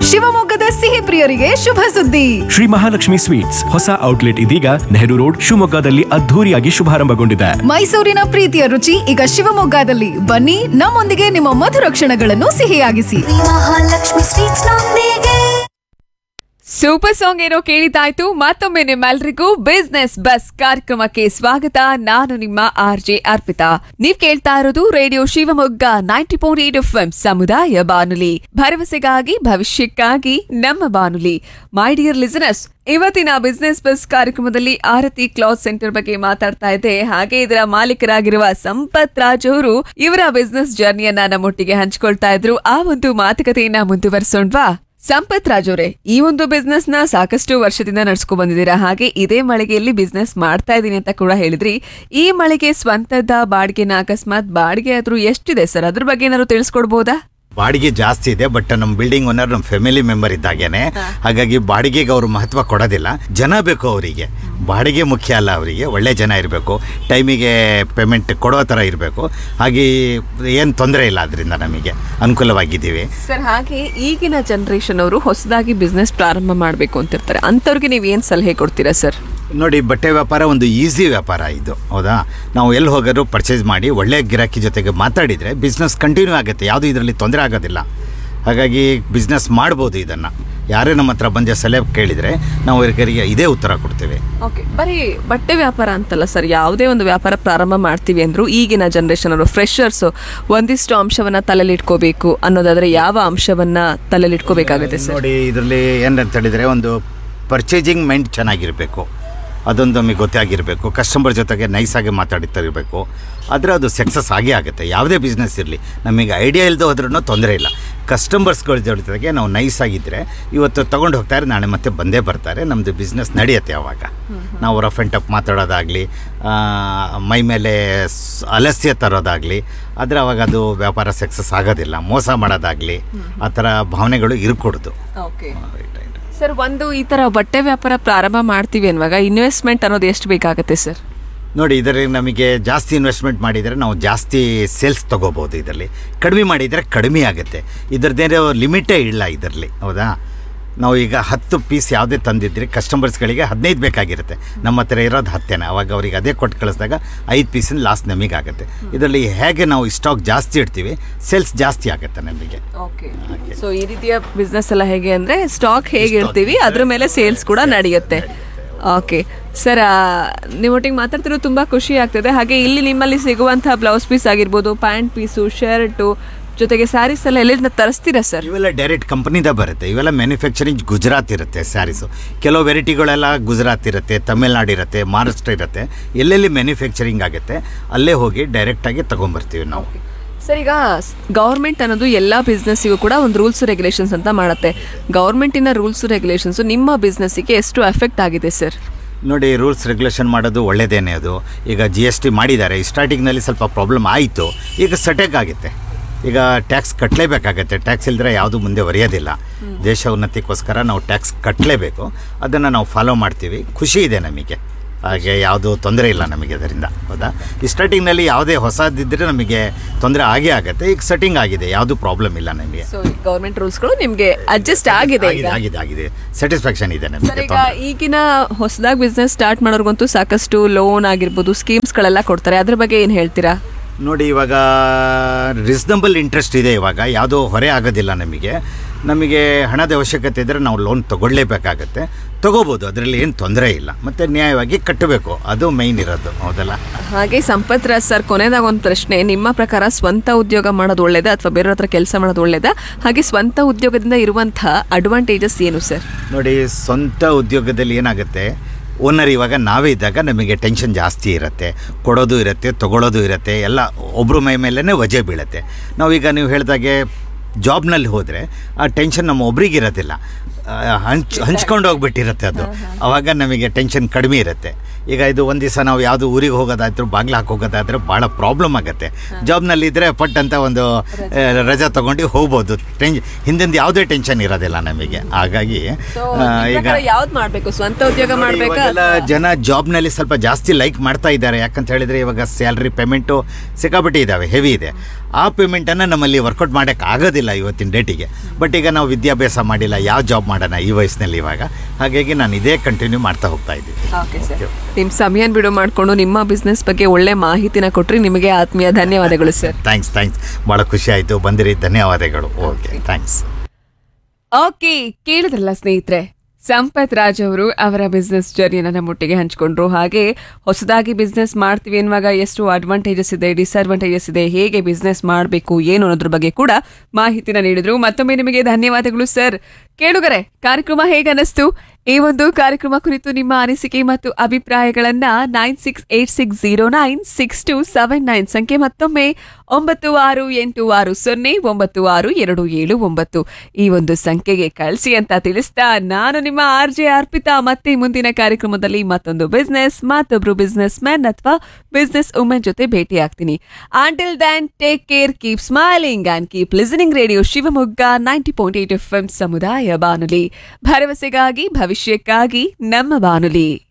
ಶಿವಮೊಗ್ಗದ ಸಿಹಿ ಪ್ರಿಯರಿಗೆ ಶುಭ ಸುದ್ದಿ ಶ್ರೀ ಮಹಾಲಕ್ಷ್ಮಿ ಸ್ವೀಟ್ಸ್ ಹೊಸ ಔಟ್ಲೆಟ್ ಇದೀಗ ನೆಹರು ರೋಡ್ ಶಿವಮೊಗ್ಗದಲ್ಲಿ ಅದ್ಧೂರಿಯಾಗಿ ಶುಭಾರಂಭಗೊಂಡಿದೆ ಮೈಸೂರಿನ ಪ್ರೀತಿಯ ರುಚಿ ಈಗ ಶಿವಮೊಗ್ಗದಲ್ಲಿ ಬನ್ನಿ ನಮ್ಮೊಂದಿಗೆ ನಿಮ್ಮ ಮಧುರ ಕ್ಷಣಗಳನ್ನು ಸಿಹಿಯಾಗಿಸಿ ಮಹಾಲಕ್ಷ್ಮಿ ಸ್ವೀಟ್ಸ್ ನೊಂದಿಗೆ ಸೂಪರ್ ಸಾಂಗ್ ಏನೋ ಕೇಳಿದಾಯ್ತು ಮತ್ತೊಮ್ಮೆ ನಿಮ್ಮೆಲ್ರಿಗೂ ಬಿಸ್ನೆಸ್ ಬಸ್ ಕಾರ್ಯಕ್ರಮಕ್ಕೆ ಸ್ವಾಗತ ನಾನು ನಿಮ್ಮ ಆರ್ ಜೆ ಅರ್ಪಿತಾ ನೀವ್ ಕೇಳ್ತಾ ಇರೋದು radio Shivamogga ninety point eight F ಸಮುದಾಯ ಬಾನುಲಿ ಭರವಸೆಗಾಗಿ ಭವಿಷ್ಯಕ್ಕಾಗಿ ನಮ್ಮ ಬಾನುಲಿ ಮೈ ಡಿಯರ್ ಲಿಸನರ್ಸ್ ಇವತ್ತಿನ ಬಿಸ್ನೆಸ್ ಬಸ್ ಕಾರ್ಯಕ್ರಮದಲ್ಲಿ ಆರತಿ ಕ್ಲಾತ್ ಸೆಂಟರ್ ಬಗ್ಗೆ ಮಾತಾಡ್ತಾ ಇದ್ದೆ ಹಾಗೆ ಇದರ ಮಾಲೀಕರಾಗಿರುವ ಸಂಪತ್ ರಾಜ್ ಅವರು ಇವರ ಬಿಸ್ನೆಸ್ ಜರ್ನಿಯನ್ನ ನಮ್ಮೊಟ್ಟಿಗೆ ಹಂಚ್ಕೊಳ್ತಾ ಇದ್ರು ಆ ಒಂದು ಮಾತುಕತೆಯನ್ನ ಮುಂದುವರಿಸೋಣ್ವಾ ಸಂಪತ್ ರಾಜ್ ಅವರೇ ಈ ಒಂದು ಬಿಸ್ನೆಸ್ ನ ಸಾಕಷ್ಟು ವರ್ಷದಿಂದ ನಡ್ಸ್ಕೊ ಬಂದಿದ್ದೀರಾ ಹಾಗೆ ಇದೇ ಮಳಿಗೆಯಲ್ಲಿ ಬಿಸ್ನೆಸ್ ಮಾಡ್ತಾ ಇದ್ದೀನಿ ಅಂತ ಕೂಡ ಹೇಳಿದ್ರಿ ಈ ಮಳಿಗೆ ಸ್ವಂತದ ಬಾಡಿಗೆನ ಅಕಸ್ಮಾತ್ ಬಾಡಿಗೆ ಆದ್ರೂ ಎಷ್ಟಿದೆ ಸರ್ ಅದ್ರ ಬಗ್ಗೆ ಏನಾದ್ರು ತಿಳಿಸ್ಕೊಡ್ಬೋದಾ ಬಾಡಿಗೆ ಜಾಸ್ತಿ ಇದೆ ಬಟ್ ನಮ್ಮ ಬಿಲ್ಡಿಂಗ್ ಓನರ್ ನಮ್ಮ ಫ್ಯಾಮಿಲಿ ಮೆಂಬರ್ ಇದ್ದಾಗೇನೆ ಹಾಗಾಗಿ ಬಾಡಿಗೆಗೆ ಅವರು ಮಹತ್ವ ಕೊಡೋದಿಲ್ಲ ಜನ ಬೇಕು ಅವರಿಗೆ ಬಾಡಿಗೆ ಮುಖ್ಯ ಅಲ್ಲ ಅವರಿಗೆ ಒಳ್ಳೆ ಜನ ಇರಬೇಕು ಟೈಮಿಗೆ ಪೇಮೆಂಟ್ ಕೊಡೋ ಥರ ಇರಬೇಕು ಹಾಗೆ ಏನು ತೊಂದರೆ ಇಲ್ಲ ಅದರಿಂದ ನಮಗೆ ಅನುಕೂಲವಾಗಿದ್ದೀವಿ ಸರ್ ಹಾಗೆ ಈಗಿನ ಜನರೇಷನ್ ಅವರು ಹೊಸದಾಗಿ ಬಿಸ್ನೆಸ್ ಪ್ರಾರಂಭ ಮಾಡಬೇಕು ಅಂತಿರ್ತಾರೆ ಅಂಥವ್ರಿಗೆ ನೀವು ಏನ್ ಸಲಹೆ ಕೊಡ್ತೀರಾ ಸರ್ ನೋಡಿ ಬಟ್ಟೆ ವ್ಯಾಪಾರ ಒಂದು ಈಸಿ ವ್ಯಾಪಾರ ಇದು ಹೌದಾ ನಾವು ಎಲ್ಲಿ ಹೋಗೋರು ಪರ್ಚೇಸ್ ಮಾಡಿ ಒಳ್ಳೆ ಗಿರಾಕಿ ಜೊತೆಗೆ ಮಾತಾಡಿದರೆ ಬಿಸ್ನೆಸ್ ಕಂಟಿನ್ಯೂ ಆಗುತ್ತೆ ಯಾವುದು ಇದರಲ್ಲಿ ತೊಂದರೆ ಆಗೋದಿಲ್ಲ ಹಾಗಾಗಿ ಬಿಸ್ನೆಸ್ ಮಾಡ್ಬೋದು ಇದನ್ನು ಯಾರೇ ನಮ್ಮ ಹತ್ರ ಬಂದು ಸಲಹೆ ಕೇಳಿದರೆ ನಾವು ಇವರಿಗೆ ಇದೇ ಉತ್ತರ ಕೊಡ್ತೇವೆ ಓಕೆ ಬರೀ ಬಟ್ಟೆ ವ್ಯಾಪಾರ ಅಂತಲ್ಲ ಸರ್ ಯಾವುದೇ ಒಂದು ವ್ಯಾಪಾರ ಪ್ರಾರಂಭ ಮಾಡ್ತೀವಿ ಅಂದ್ರು ಈಗಿನ ಜನರೇಷನ್ ಅವರು ಫ್ರೆಶರ್ಸ್ ಒಂದಿಷ್ಟು ಅಂಶವನ್ನ ತಲೆಯಲ್ಲಿ ಇಟ್ಕೋಬೇಕು ಅನ್ನೋದಾದ್ರೆ ಯಾವ ಅಂಶವನ್ನ ತಲೆಯಲ್ಲಿ ಇಟ್ಕೋಬೇಕಾಗುತ್ತೆ ಸರ್ ನೋಡಿ ಇದರಲ್ಲಿ ಏನಂತ ಹೇಳಿದರೆ ಒಂದು ಪರ್ಚೇಸಿಂಗ್ ಮೈಂಡ್ ಚೆನ್ನಾಗಿರಬೇಕು ಅದೊಂದು ನಮಗೆ ಗೊತ್ತಾಗಿರಬೇಕು ಕಸ್ಟಮರ್ ಜೊತೆಗೆ ನೈಸಾಗಿ ಮಾತಾಡ್ತಾ ಇರಬೇಕು ಆದರೆ ಅದು ಸಕ್ಸಸ್ ಆಗೇ ಆಗುತ್ತೆ ಯಾವುದೇ ಬಿಸ್ನೆಸ್ ಇರಲಿ ನಮಗೆ ಐಡಿಯಾ ಇಲ್ಲದೆ ಹೋದ್ರೂ ತೊಂದರೆ ಇಲ್ಲ ಕಸ್ಟಮರ್ಸ್ಗಳ ಜೊತೆಗೆ ನಾವು ನೈಸ್ ಆಗಿದ್ದರೆ ಇವತ್ತು ತೊಗೊಂಡು ಹೋಗ್ತಾರೆ ನಾಳೆ ಮತ್ತೆ ಬಂದೇ ಬರ್ತಾರೆ ನಮ್ಮದು ಬಿಸ್ನೆಸ್ ನಡೆಯುತ್ತೆ ಅವಾಗ ನಾವು ರಫ್ ಆ್ಯಂಡ್ ಟಫ್ ಮಾತಾಡೋದಾಗಲಿ ಮೈ ಮೇಲೆ ಸ್- ಅಲಸ್ಯ ತರೋದಾಗಲಿ ಆದರೆ ಅವಾಗ ಅದು ವ್ಯಾಪಾರ ಸಕ್ಸಸ್ ಆಗೋದಿಲ್ಲ ಮೋಸ ಮಾಡೋದಾಗಲಿ ಆ ಥರ ಭಾವನೆಗಳು ಇರ್ಕೊಡ್ದು ಓಕೆ ಸರ್ ಒಂದು ಈ ತರ ಬಟ್ಟೆ ವ್ಯಾಪಾರ ಪ್ರಾರಂಭ ಮಾಡ್ತೀವಿ ಅನ್ನುವಾಗ ಇನ್ವೆಸ್ಟ್ಮೆಂಟ್ ಅನ್ನೋದು ಎಷ್ಟು ಬೇಕಾಗುತ್ತೆ ಸರ್ ನೋಡಿ ಇದರಲ್ಲಿ ನಮಗೆ ಜಾಸ್ತಿ ಇನ್ವೆಸ್ಟ್ಮೆಂಟ್ ಮಾಡಿದರೆ ನಾವು ಜಾಸ್ತಿ ಸೇಲ್ಸ್ ತೊಗೋಬೋದು ಇದರಲ್ಲಿ ಕಡಿಮೆ ಮಾಡಿದರೆ ಕಡಿಮೆ ಆಗುತ್ತೆ ಇದರದ್ದೇನೋ ಲಿಮಿಟೇ ಇಲ್ಲ ಇದರಲ್ಲಿ ಹೌದಾ ನಾವು ಈಗ ಹತ್ತು ಪೀಸ್ ಯಾವುದೇ ತಂದಿದ್ರಿ ಕಸ್ಟಮರ್ಸ್ಗಳಿಗೆ ಹದಿನೈದು ಬೇಕಾಗಿರುತ್ತೆ ನಮ್ಮ ಹತ್ರ ಇರೋದು ಹತ್ತೇನೆ ಅವಾಗ ಅವ್ರಿಗೆ ಅದೇ ಕೊಟ್ಟು ಕಳಿಸಿದಾಗ ಐದು ಪೀಸಿನ ಲಾಸ್ ನಮಗಾಗುತ್ತೆ ಇದರಲ್ಲಿ ಹೇಗೆ ನಾವು ಸ್ಟಾಕ್ ಜಾಸ್ತಿ ಇಡ್ತೀವಿ ಸೇಲ್ಸ್ ಜಾಸ್ತಿ ಆಗುತ್ತೆ ನಮಗೆ ಓಕೆ ಸೊ ಈ ರೀತಿಯ ಬಿಸ್ನೆಸ್ ಎಲ್ಲ ಹೇಗೆ ಅಂದ್ರೆ ಸ್ಟಾಕ್ ಹೇಗೆ ಇಡ್ತೀವಿ ಅದ್ರ ಮೇಲೆ ಸೇಲ್ಸ್ ಕೂಡ ನಡೆಯುತ್ತೆ ಓಕೆ ಸರ್ ನಿಮ್ಮೊಟ್ಟಿಗೆ ಮಾತಾಡ್ತಿರೋ ತುಂಬ ಖುಷಿ ಆಗ್ತದೆ ಹಾಗೆ ಇಲ್ಲಿ ನಿಮ್ಮಲ್ಲಿ ಸಿಗುವಂತಹ ಬ್ಲೌಸ್ ಪೀಸ್ ಆಗಿರ್ಬೋದು ಪ್ಯಾಂಟ್ ಪೀಸು ಶರ್ಟು ಜೊತೆಗೆ ಸ್ಯಾರೀಸ್ ಎಲ್ಲ ಎಲ್ಲಿಂದ ತರಿಸ್ತೀರಾ ಸರ್ ಇವೆಲ್ಲ ಡೈರೆಕ್ಟ್ ಕಂಪ್ನಿದ ಬರುತ್ತೆ ಇವೆಲ್ಲ ಮ್ಯಾನುಫ್ಯಾಕ್ಚರಿಂಗ್ ಗುಜರಾತ್ ಇರುತ್ತೆ ಸ್ಯಾರೀಸು ಕೆಲವು ವೆರೈಟಿಗಳೆಲ್ಲ ಗುಜರಾತ್ ಇರುತ್ತೆ ತಮಿಳ್ನಾಡು ಇರುತ್ತೆ ಮಹಾರಾಷ್ಟ್ರ ಇರುತ್ತೆ ಎಲ್ಲೆಲ್ಲಿ ಮ್ಯಾನುಫ್ಯಾಕ್ಚರಿಂಗ್ ಆಗುತ್ತೆ ಅಲ್ಲೇ ಹೋಗಿ ಡೈರೆಕ್ಟಾಗಿ ತೊಗೊಂಬರ್ತೀವಿ ನಾವು ಸರ್ ಈಗ ಗೌರ್ಮೆಂಟ್ ಅನ್ನೋದು ಎಲ್ಲ ಬಿಸ್ನೆಸ್ಸಿಗೂ ಕೂಡ ಒಂದು ರೂಲ್ಸ್ ರೆಗ್ಯುಲೇಷನ್ಸ್ ಅಂತ ಮಾಡುತ್ತೆ ಗೌರ್ಮೆಂಟಿನ ರೂಲ್ಸ್ ರೆಗ್ಯುಲೇಷನ್ಸು ನಿಮ್ಮ ಬಿಸ್ನೆಸ್ಸಿಗೆ ಎಷ್ಟು ಎಫೆಕ್ಟ್ ಆಗಿದೆ ಸರ್ ನೋಡಿ ರೂಲ್ಸ್ ರೆಗ್ಯುಲೇಷನ್ ಮಾಡೋದು ಒಳ್ಳೆಯದೇನೆ ಅದು ಈಗ ಜಿ ಎಸ್ ಟಿ ಮಾಡಿದ್ದಾರೆ ಸ್ಟಾರ್ಟಿಂಗ್ನಲ್ಲಿ ಸ್ವಲ್ಪ ಪ್ರಾಬ್ಲಮ್ ಆಯಿತು ಈಗ ಸಟೆಕ್ ಆಗುತ್ತೆ ಈಗ ಟ್ಯಾಕ್ಸ್ ಕಟ್ಟಲೇಬೇಕಾಗತ್ತೆ ಟ್ಯಾಕ್ಸ್ ಇಲ್ಲದ್ರೆ ಯಾವುದು ಮುಂದೆ ಒರೆಯೋದಿಲ್ಲ ದೇಶ ಉನ್ನತಿಗೋಸ್ಕರ ನಾವು ಟ್ಯಾಕ್ಸ್ ಕಟ್ಟಲೇಬೇಕು ಅದನ್ನು ನಾವು ಫಾಲೋ ಮಾಡ್ತೀವಿ ಖುಷಿ ಇದೆ ನಮಗೆ ಹಾಗೆ ಯಾವುದು ತೊಂದರೆ ಇಲ್ಲ ನಮಗೆ ಅದರಿಂದ ಹೌದಾ ಈ ಸ್ಟಾರ್ಟಿಂಗ್ನಲ್ಲಿ ಯಾವುದೇ ಹೊಸದಿದ್ದರೆ ನಮಗೆ ತೊಂದರೆ ಆಗೇ ಆಗುತ್ತೆ ಈಗ ಸೆಟ್ಟಿಂಗ್ ಆಗಿದೆ ಯಾವುದು ಪ್ರಾಬ್ಲಮ್ ಇಲ್ಲ ನಮಗೆ ಸೊ ಗೌರ್ಮೆಂಟ್ ರೂಲ್ಸ್ಗಳು ನಿಮಗೆ ಅಡ್ಜಸ್ಟ್ ಆಗಿದೆ ಈಗ ಆಗಿದೆ ಆಗಿದೆ ಆಗಿದೆ ಸ್ಯಾಟಿಸ್ಫ್ಯಾಕ್ಷನ್ ಇದೆ ಸರ್ ನಮಗೆ ಈಗ ಈಗಿನ ಹೊಸದಾಗಿ ಬಿಸ್ನೆಸ್ ಸ್ಟಾರ್ಟ್ ಮಾಡೋರ್ಗಂತೂ ಸಾಕಷ್ಟು ಲೋನ್ ಆಗಿರ್ಬೋದು ಸ್ಕೀಮ್ಸ್ಗಳೆಲ್ಲ ಕೊಡ್ತಾರೆ ಅದ್ರ ಬಗ್ಗೆ ಏನು ಹೇಳ್ತೀರಾ ನೋಡಿ ಇವಾಗ ರೀಸನಬಲ್ ಇಂಟ್ರೆಸ್ಟ್ ಇದೆ ಇವಾಗ ಯಾವುದೋ ಹೊರೆ ಆಗೋದಿಲ್ಲ ನಮಗೆ ನಮಗೆ ಹಣದ ಅವಶ್ಯಕತೆ ಇದ್ದರೆ ನಾವು ಲೋನ್ ತಗೊಳ್ಳೇಬೇಕಾಗತ್ತೆ ತಗೋಬೋದು ಅದರಲ್ಲಿ ಏನು ತೊಂದರೆ ಇಲ್ಲ ಮತ್ತು ನ್ಯಾಯವಾಗಿ ಕಟ್ಟಬೇಕು ಅದು ಮೈನ್ ಇರೋದು ಹೌದಲ್ಲ ಹಾಗೆ ಸಂಪತ್ ರಾಜ್ ಸರ್ ಕೊನೆದಾಗ ಒಂದು ಪ್ರಶ್ನೆ ನಿಮ್ಮ ಪ್ರಕಾರ ಸ್ವಂತ ಉದ್ಯೋಗ ಮಾಡೋದು ಒಳ್ಳೇದಾ ಅಥವಾ ಬೇರೆಯವ್ರ ಹತ್ರ ಕೆಲಸ ಮಾಡೋದು ಒಳ್ಳೇದಾ ಹಾಗೆ ಸ್ವಂತ ಉದ್ಯೋಗದಿಂದ ಇರುವಂತಹ ಅಡ್ವಾಂಟೇಜಸ್ ಏನು ಸರ್ ನೋಡಿ ಸ್ವಂತ ಉದ್ಯೋಗದಲ್ಲಿ ಏನಾಗುತ್ತೆ ಓನರ್ ಇವಾಗ ನಾವೇ ಇದ್ದಾಗ ನಮಗೆ ಟೆನ್ಷನ್ ಜಾಸ್ತಿ ಇರುತ್ತೆ ಕೊಡೋದು ಇರುತ್ತೆ ತಗೊಳ್ಳೋದು ಇರುತ್ತೆ ಎಲ್ಲ ಒಬ್ಬರು ಮೈ ಮೇಲೇ ವಜೆ ಬೀಳುತ್ತೆ ನಾವೀಗ ನೀವು ಹೇಳಿದಾಗೆ ಜಾಬ್ನಲ್ಲಿ ಹೋದರೆ ಆ ಟೆನ್ಷನ್ ನಮ್ಮ ಒಬ್ರಿಗೆ ಇರೋದಿಲ್ಲ ಆ, ಹಂಚ್ ಹಂಚ್ಕೊಂಡು ಹೋಗ್ಬಿಟ್ಟಿರುತ್ತೆ ಅದು ಅವಾಗ ನಮಗೆ ಟೆನ್ಷನ್ ಕಡಿಮೆ ಇರುತ್ತೆ ಈಗ ಇದು ಒಂದು ದಿವಸ ನಾವು ಯಾವುದು ಊರಿಗೆ ಹೋಗೋದಾದ್ರೂ ಬಾಗ್ಲು ಹಾಕಿ ಹೋಗೋದಾದ್ರೆ ಭಾಳ ಪ್ರಾಬ್ಲಮ್ ಆಗುತ್ತೆ ಜಾಬ್ನಲ್ಲಿ ಇದ್ದರೆ ಪಟ್ ಅಂತ ಒಂದು ಆ, ರಜಾ ತೊಗೊಂಡು ಹೋಗ್ಬೋದು ಟೆನ್ ಹಿಂದಿಂದ ಯಾವುದೇ ಟೆನ್ಷನ್ ಇರೋದಿಲ್ಲ ನಮಗೆ ಹಾಗಾಗಿ ಆ, ಈಗ ಯಾವ್ದು ಮಾಡ್ಬೇಕು ಸ್ವಂತ ಉದ್ಯೋಗ ಮಾಡ್ಬೇಕಾ ಇವಾಗೆಲ್ಲ ಜನ ಜಾಬ್ನಲ್ಲಿ ಸ್ವಲ್ಪ ಜಾಸ್ತಿ ಲೈಕ್ ಮಾಡ್ತಾ ಇದ್ದಾರೆ ಯಾಕಂತ ಹೇಳಿದ್ರೆ ಇವಾಗ ಸ್ಯಾಲ್ರಿ ಪೇಮೆಂಟು ಸಿಕ್ಕಾಪಟ್ಟೆ ಇದ್ದಾವೆ ಹೆವಿ ಇದೆ ಆ ಪೇಮೆಂಟನ್ನು ನಮ್ಮಲ್ಲಿ ವರ್ಕೌಟ್ ಮಾಡೋಕ್ಕೆ ಆಗೋದಿಲ್ಲ ಇವತ್ತಿನ ಡೇಟಿಗೆ ಬಟ್ ಈಗ ನಾವು ವಿದ್ಯಾಭ್ಯಾಸ ಮಾಡಿಲ್ಲ ಯಾವ ಜಾಬ್ ಮಾಡೋಣ ಈ ವಯಸ್ಸಿನಲ್ಲಿ ಇವಾಗ ಹಾಗಾಗಿ ನಾನು ಇದೇ ಕಂಟಿನ್ಯೂ ಮಾಡ್ತಾ ಹೋಗ್ತಾ ಇದ್ದೀನಿ ಓಕೆ ಸರ್ ನಿಮ್ಮ ಸಮಯನ ಬಿಡು ಮಾಡಿಕೊಂಡು ನಿಮ್ಮ ಬಿಸ್ನೆಸ್ ಬಗ್ಗೆ ಒಳ್ಳೆ ಮಾಹಿತಿನ ಕೊಟ್ರಿ ನಿಮಗೆ ಆತ್ಮೀಯ ಧನ್ಯವಾದಗಳು ಸರ್ ಥ್ಯಾಂಕ್ಸ್ ಥ್ಯಾಂಕ್ಸ್ ಭಾಳ ಖುಷಿ ಆಯಿತು ಬಂದಿರಿ ಧನ್ಯವಾದಗಳು ಓಕೆ ಥ್ಯಾಂಕ್ಸ್ ಓಕೆ ಕೇಳಿದ್ರಲ್ಲ ಸ್ನೇಹಿತರೆ ಸಂಪತ್ ರಾಜ್ ಅವರು ಅವರ ಬಿಸ್ನೆಸ್ ಜರ್ನಿನ ನಮ್ಮೊಟ್ಟಿಗೆ ಹಂಚ್ಕೊಂಡ್ರು ಹಾಗೆ ಹೊಸದಾಗಿ ಬಿಸ್ನೆಸ್ ಮಾಡ್ತೀವಿ ಎನ್ನುವಾಗ ಎಷ್ಟು ಅಡ್ವಾಂಟೇಜಸ್ ಇದೆ ಡಿಸ್ಅಡ್ವಾಂಟೇಜಸ್ ಇದೆ ಹೇಗೆ ಬಿಸ್ನೆಸ್ ಮಾಡಬೇಕು ಏನು ಅನ್ನೋದ್ರ ಬಗ್ಗೆ ಕೂಡ ಮಾಹಿತಿನ ನೀಡಿದ್ರು ಮತ್ತೊಮ್ಮೆ ನಿಮಗೆ ಧನ್ಯವಾದಗಳು ಸರ್ ಕೇಳುಗರೆ ಕಾರ್ಯಕ್ರಮ ಹೇಗನ್ನಿಸ್ತು ಈ ಒಂದು ಕಾರ್ಯಕ್ರಮ ಕುರಿತು ನಿಮ್ಮ ಅನಿಸಿಕೆ ಮತ್ತು ಅಭಿಪ್ರಾಯಗಳನ್ನ nine six eight six zero nine six two seven nine ಸಂಖ್ಯೆ ಮತ್ತೊಮ್ಮೆ ಒಂಬತ್ತು ಆರು ಎಂಟು ಆರು ಸೊನ್ನೆ ಒಂಬತ್ತು ಆರು ಎರಡು ಏಳು ಒಂಬತ್ತು ಈ ಒಂದು ಸಂಖ್ಯೆಗೆ ಕಳಿಸಿ ಅಂತ ತಿಳಿಸ್ತಾ ನಾನು ನಿಮ್ಮ ಆರ್ ಜೆ ಅರ್ಪಿತಾ ಮತ್ತೆ ಮುಂದಿನ ಕಾರ್ಯಕ್ರಮದಲ್ಲಿ ಮತ್ತೊಂದು ಬಿಸ್ನೆಸ್ ಮತ್ತೊಬ್ರು ಬಿಸ್ನೆಸ್ ಮ್ಯಾನ್ ಅಥವಾ ಬಿಸ್ನೆಸ್ ವುಮೆನ್ ಜೊತೆ ಭೇಟಿ ಆಗ್ತೀನಿ until then take care keep smiling and keep listening radio Shivamogga ninety point eight F M ಸಮುದಾಯ ಬಾನುಲಿ ಭರವಸೆಗಾಗಿ ಭವಿಷ್ಯಕ್ಕಾಗಿ ನಮ್ಮ ಬಾನುಲಿ